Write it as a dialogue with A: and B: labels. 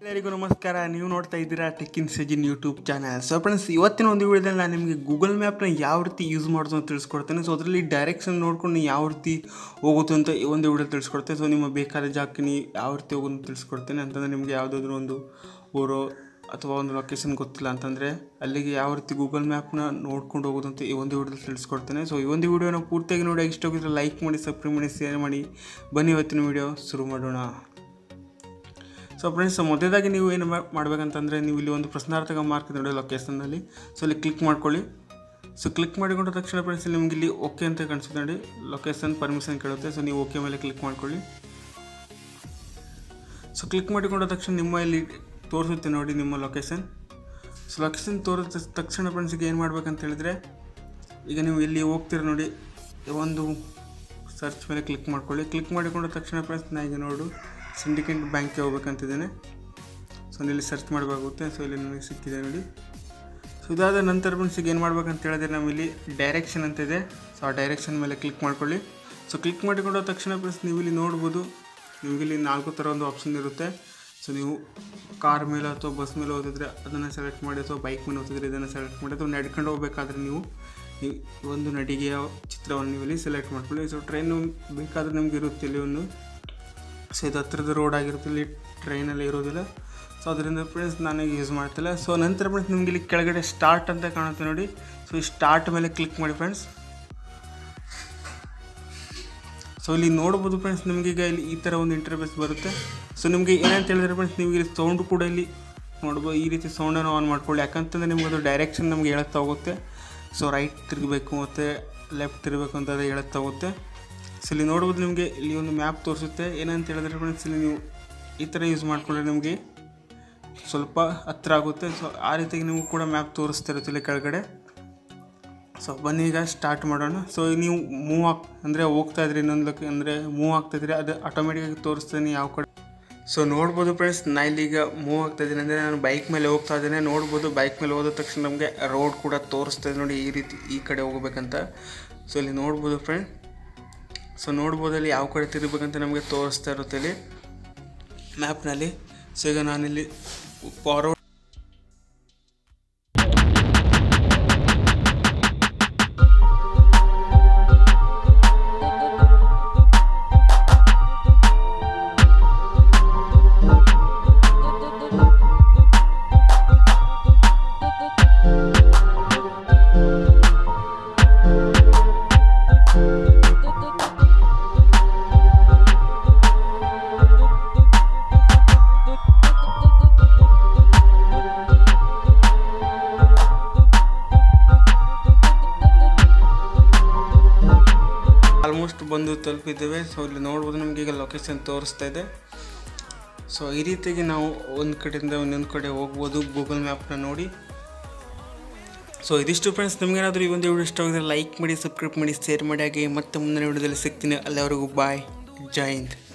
A: ಎಲ್ಲರಿಗೂ ನಮಸ್ಕಾರ ನೀವು ನೋಡ್ತಾ ಇದ್ದೀರಾ tech in Sajin YouTube channel so friends ಇವತ್ತಿನ ಒಂದು ವಿಡಿಯೋದಲ್ಲಿ ನಾನು ನಿಮಗೆ ಗೂಗಲ್ ಮ್ಯಾಪ್ನ ಯಾವ ರೀತಿ ಯೂಸ್ ಮಾಡೋದು ಅಂತ ತಿಳಿಸ್ಕೊಡ್ತೇನೆ ಸೊ ಅದರಲ್ಲಿ ಡೈರೆಕ್ಷನ್ ನೋಡ್ಕೊಂಡು ನೀವು ಯಾವ ರೀತಿ ಹೋಗುತ್ತೆ ಅಂತ ಈ ಒಂದು ವಿಡಿಯೋ ತಿಳಿಸ್ಕೊಡ್ತೇನೆ ಸೊ ನಿಮ್ಮ ಬೇಕಾದ ಜಾಗಕ್ಕೆ ನೀವು ಯಾವ ರೀತಿ ಹೋಗೋದು ಅಂತ ತಿಳಿಸ್ಕೊಡ್ತೇನೆ ಅಂತಂದರೆ ನಿಮಗೆ ಯಾವುದಾದ್ರೂ ಒಂದು ಊರು ಅಥವಾ ಒಂದು ಲೊಕೇಶನ್ ಗೊತ್ತಿಲ್ಲ ಅಂತಂದರೆ ಅಲ್ಲಿಗೆ ಯಾವ ರೀತಿ ಗೂಗಲ್ ಮ್ಯಾಪ್ನ ನೋಡ್ಕೊಂಡು ಹೋಗೋದು ಅಂತ ಈ ಒಂದು ವಿಡಿಯೋದಲ್ಲಿ ತಿಳಿಸ್ಕೊಡ್ತೇನೆ ಸೊ ಈ ಒಂದು ವಿಡಿಯೋನ ಪೂರ್ತಿಯಾಗಿ ನೋಡಿ ಇಷ್ಟ ಹೋಗಿದ್ರೆ ಲೈಕ್ ಮಾಡಿ ಸಬ್ಸ್ಕ್ರೈಬ್ ಮಾಡಿ ಶೇರ್ ಮಾಡಿ ಬನ್ನಿ ಇವತ್ತಿನ ವಿಡಿಯೋ ಶುರು ಮಾಡೋಣ ಸೊ ಫ್ರೆಂಡ್ಸ್ ಮೊದಲಾಗಿ ನೀವು ಏನು ಮಾ- ಮಾಡ್ಬೇಕಂತಂದರೆ ನೀವು ಇಲ್ಲಿ ಒಂದು ಪ್ರಶ್ನಾರ್ಥಕ ಮಾರ್ಕ್ ಇದೆ ನೋಡಿ ಲೊಕೇಶನ್ನಲ್ಲಿ ಸೊ ಇಲ್ಲಿ ಕ್ಲಿಕ್ ಮಾಡ್ಕೊಳ್ಳಿ ಸೊ ಕ್ಲಿಕ್ ಮಾಡಿಕೊಂಡ ತಕ್ಷಣ ಫ್ರೆಂಡ್ಸ್ ನಿಮ್ಗೆ ಇಲ್ಲಿ ಓಕೆ ಅಂತ ಕಾಣಿಸುತ್ತೆ ನೋಡಿ ಲೊಕೇಶನ್ ಪರ್ಮಿಷನ್ ಕೇಳುತ್ತೆ ಸೊ ನೀವು ಓಕೆ ಮೇಲೆ ಕ್ಲಿಕ್ ಮಾಡ್ಕೊಳ್ಳಿ ಸೊ ಕ್ಲಿಕ್ ಮಾಡಿಕೊಂಡ ತಕ್ಷಣ ನಿಮ್ಮ ಇಲ್ಲಿ ತೋರಿಸುತ್ತೆ ನೋಡಿ ನಿಮ್ಮ ಲೊಕೇಶನ್ ಸೊ ಲೊಕೇಶನ್ ತೋರಿದ ತಕ್ಷಣ ಫ್ರೆಂಡ್ಸಿಗೆ ಏನು ಮಾಡ್ಬೇಕಂತ ಹೇಳಿದರೆ ಈಗ ನೀವು ಇಲ್ಲಿ ಹೋಗ್ತೀರ ನೋಡಿ ಒಂದು ಸರ್ಚ್ ಮೇಲೆ ಕ್ಲಿಕ್ ಮಾಡ್ಕೊಳ್ಳಿ ಕ್ಲಿಕ್ ಮಾಡಿಕೊಂಡ ತಕ್ಷಣ ಫ್ರೆಂಡ್ಸ್ ನಾ ಈಗ ನೋಡು ಸಿಂಡಿಕೇಟ್ ಬ್ಯಾಂಕ್ಗೆ ಹೋಗ್ಬೇಕಂತಿದ್ದೇನೆ ಸೊ ಇಲ್ಲಿ ಸರ್ಚ್ ಮಾಡಬೇಕಾಗುತ್ತೆ ಸೊ ಇಲ್ಲಿ ನನಗೆ ಸಿಕ್ಕಿದೆ ನೋಡಿ ಸೊ ಇದಾದ ನಂತರ ಫ್ರೆಂಡ್ಸಿಗೆ ಏನು ಮಾಡ್ಬೇಕಂತ ಹೇಳಿದ್ರೆ ನಾವಿಲ್ಲಿ ಡೈರೆಕ್ಷನ್ ಅಂತ ಇದೆ ಸೊ ಆ ಡೈರೆಕ್ಷನ್ ಮೇಲೆ ಕ್ಲಿಕ್ ಮಾಡ್ಕೊಳ್ಳಿ ಸೊ ಕ್ಲಿಕ್ ಮಾಡಿಕೊಂಡ ತಕ್ಷಣ ಫ್ರೆಂಡ್ಸ್ ನೀವು ಇಲ್ಲಿ ನೋಡ್ಬೋದು ನಿಮಗೆ ಇಲ್ಲಿ ನಾಲ್ಕು ಥರ ಒಂದು ಆಪ್ಷನ್ ಇರುತ್ತೆ ಸೊ ನೀವು ಕಾರ್ ಮೇಲೆ ಅಥವಾ ಬಸ್ ಮೇಲೆ ಓದಿದ್ರೆ ಅದನ್ನು ಸೆಲೆಕ್ಟ್ ಮಾಡಿ ಅಥವಾ ಬೈಕ್ ಮೇಲೆ ಓದಿದ್ರೆ ಇದನ್ನು ಸೆಲೆಕ್ಟ್ ಮಾಡಿ ಅಥವಾ ನಡ್ಕೊಂಡು ಹೋಗ್ಬೇಕಾದ್ರೆ ನೀವು ಈ ಒಂದು ನಡಿಗೆಯ ಚಿತ್ರವನ್ನು ನೀವು ಇಲ್ಲಿ ಸೆಲೆಕ್ಟ್ ಮಾಡ್ಕೊಳ್ಳಿ ಸೊ ಟ್ರೈನು ಬೇಕಾದರೆ ನಿಮ್ಗೆ ಇರುತ್ತೆ ಇಲ್ಲಿ ಒಂದು ಸೊ ಇದು ಹತ್ತಿರದ ರೋಡ್ ಆಗಿರುತ್ತೆ ಇಲ್ಲಿ ಟ್ರೈನಲ್ಲಿ ಇರೋದಿಲ್ಲ ಸೊ ಅದರಿಂದ ಫ್ರೆಂಡ್ಸ್ ನಾನು ಯೂಸ್ ಮಾಡ್ತಿಲ್ಲ ಸೊ ನಂತರ ಫ್ರೆಂಡ್ಸ್ ನಿಮ್ಗೆ ಇಲ್ಲಿ ಕೆಳಗಡೆ ಸ್ಟಾರ್ಟ್ ಅಂತ ಕಾಣುತ್ತೆ ನೋಡಿ ಸೊ ಈ ಸ್ಟಾರ್ಟ್ ಮೇಲೆ ಕ್ಲಿಕ್ ಮಾಡಿ ಫ್ರೆಂಡ್ಸ್ ಸೊ ಇಲ್ಲಿ ನೋಡ್ಬೋದು ಫ್ರೆಂಡ್ಸ್ ನಿಮಗೆ ಈಗ ಇಲ್ಲಿ ಈ ಥರ ಒಂದು ಇಂಟರ್ಫೇಸ್ ಬರುತ್ತೆ ಸೊ ನಿಮಗೆ ಏನಂತ ಹೇಳಿದ್ರೆ ಫ್ರೆಂಡ್ಸ್ ನಿಮಗೆ ಇಲ್ಲಿ ಸೌಂಡ್ ಕೂಡ ಇಲ್ಲಿ ನೋಡ್ಬೋದು ಈ ರೀತಿ ಸೌಂಡನ್ನು ಆನ್ ಮಾಡ್ಕೊಳ್ಳಿ ಯಾಕಂತಂದರೆ ನಿಮ್ಗೆ ಅದು ಡೈರೆಕ್ಷನ್ ನಮಗೆ ಹೇಳುತ್ತಾ ಹೋಗುತ್ತೆ ಸೊ ರೈಟ್ ತಿರುಗಬೇಕು ಮತ್ತು ಲೆಫ್ಟ್ ತಿರುಗಬೇಕು ಅಂತ ಅದು ಹೇಳುತ್ತಾ ಹೋಗುತ್ತೆ ಸೊ ಇಲ್ಲಿ ನೋಡ್ಬೋದು ನಿಮಗೆ ಇಲ್ಲಿ ಒಂದು ಮ್ಯಾಪ್ ತೋರಿಸುತ್ತೆ ಏನಂತ ಹೇಳಿದ್ರೆ ಫ್ರೆಂಡ್ಸ್ ಇಲ್ಲಿ ನೀವು ಈ ಥರ ಯೂಸ್ ಮಾಡಿಕೊಂಡ್ರೆ ನಿಮಗೆ ಸ್ವಲ್ಪ ಹತ್ರ ಆಗುತ್ತೆ ಸೊ ಆ ರೀತಿಯಾಗಿ ನಿಮಗೂ ಕೂಡ ಮ್ಯಾಪ್ ತೋರಿಸ್ತಾ ಇರುತ್ತೆ ಇಲ್ಲಿ ಕೆಳಗಡೆ ಸೊ ಬನ್ನಿ ಈಗ ಸ್ಟಾರ್ಟ್ ಮಾಡೋಣ ಸೊ ನೀವು ಮೂವ್ ಆಗ್ ಅಂದರೆ ಹೋಗ್ತಾ ಇದ್ರಿ ಇನ್ನೊಂದು ಅಂದರೆ ಮೂವ್ ಆಗ್ತಾ ಇದ್ರಿ ಅದು ಆಟೋಮೆಟಿಕಾಗಿ ತೋರಿಸ್ತಾನೆ ಯಾವ ಕಡೆ ಸೊ ನೋಡ್ಬೋದು ಫ್ರೆಂಡ್ಸ್ ನಾ ಇಲ್ಲಿಗ ಮೂವ್ ಆಗ್ತಾ ಇದ್ದೀನಿ ಅಂದರೆ ನಾನು ಬೈಕ್ ಮೇಲೆ ಹೋಗ್ತಾ ಇದ್ದೇನೆ ನೋಡ್ಬೋದು ಬೈಕ್ ಮೇಲೆ ಹೋದ ತಕ್ಷಣ ನಮಗೆ ರೋಡ್ ಕೂಡ ತೋರಿಸ್ತಾ ಇದೆ ನೋಡಿ ಈ ರೀತಿ ಈ ಕಡೆ ಹೋಗ್ಬೇಕಂತ ಸೊ ಇಲ್ಲಿ ನೋಡ್ಬೋದು ಫ್ರೆಂಡ್ ಸೊ ನೋಡ್ಬೋದು ಅಲ್ಲಿ ಯಾವ ಕಡೆ ತಿರುಗಬೇಕಂತ ನಮಗೆ ತೋರಿಸ್ತಾ ಇರುತ್ತೆ ಇಲ್ಲಿ ಮ್ಯಾಪ್ನಲ್ಲಿ ಸೊ ಈಗ ನಾನಿಲ್ಲಿ ಫಾರ್ವರ್ಡ್ ಆಲ್ಮೋಸ್ಟ್ ಬಂದು ತಲುಪಿದ್ದೇವೆ ಸೊ ಇಲ್ಲಿ ನೋಡ್ಬೋದು ನಮಗೆ ಈಗ ಲೊಕೇಶನ್ ತೋರಿಸ್ತಾ ಇದೆ ಸೊ ಈ ರೀತಿಯಾಗಿ ನಾವು ಒಂದು ಕಡೆಯಿಂದ ಇನ್ನೊಂದು ಕಡೆ ಹೋಗ್ಬೋದು ಗೂಗಲ್ ಮ್ಯಾಪ್ನ ನೋಡಿ ಸೊ ಇದಿಷ್ಟು ಫ್ರೆಂಡ್ಸ್ ನಿಮಗೇನಾದರೂ ಈ ಒಂದು ವಿಡಿಯೋ ಇಷ್ಟ ಆಗಿದ್ರೆ ಲೈಕ್ ಮಾಡಿ ಸಬ್ಸ್ಕ್ರೈಬ್ ಮಾಡಿ ಶೇರ್ ಮಾಡಿ ಹಾಗೆ ಮತ್ತೆ ಮುಂದಿನ ವಿಡಿಯೋದಲ್ಲಿ ಸಿಗ್ತೀನಿ ಅಲ್ಲಿವರೆಗೂ ಬಾಯ್ ಜೈ ಹಿಂದ್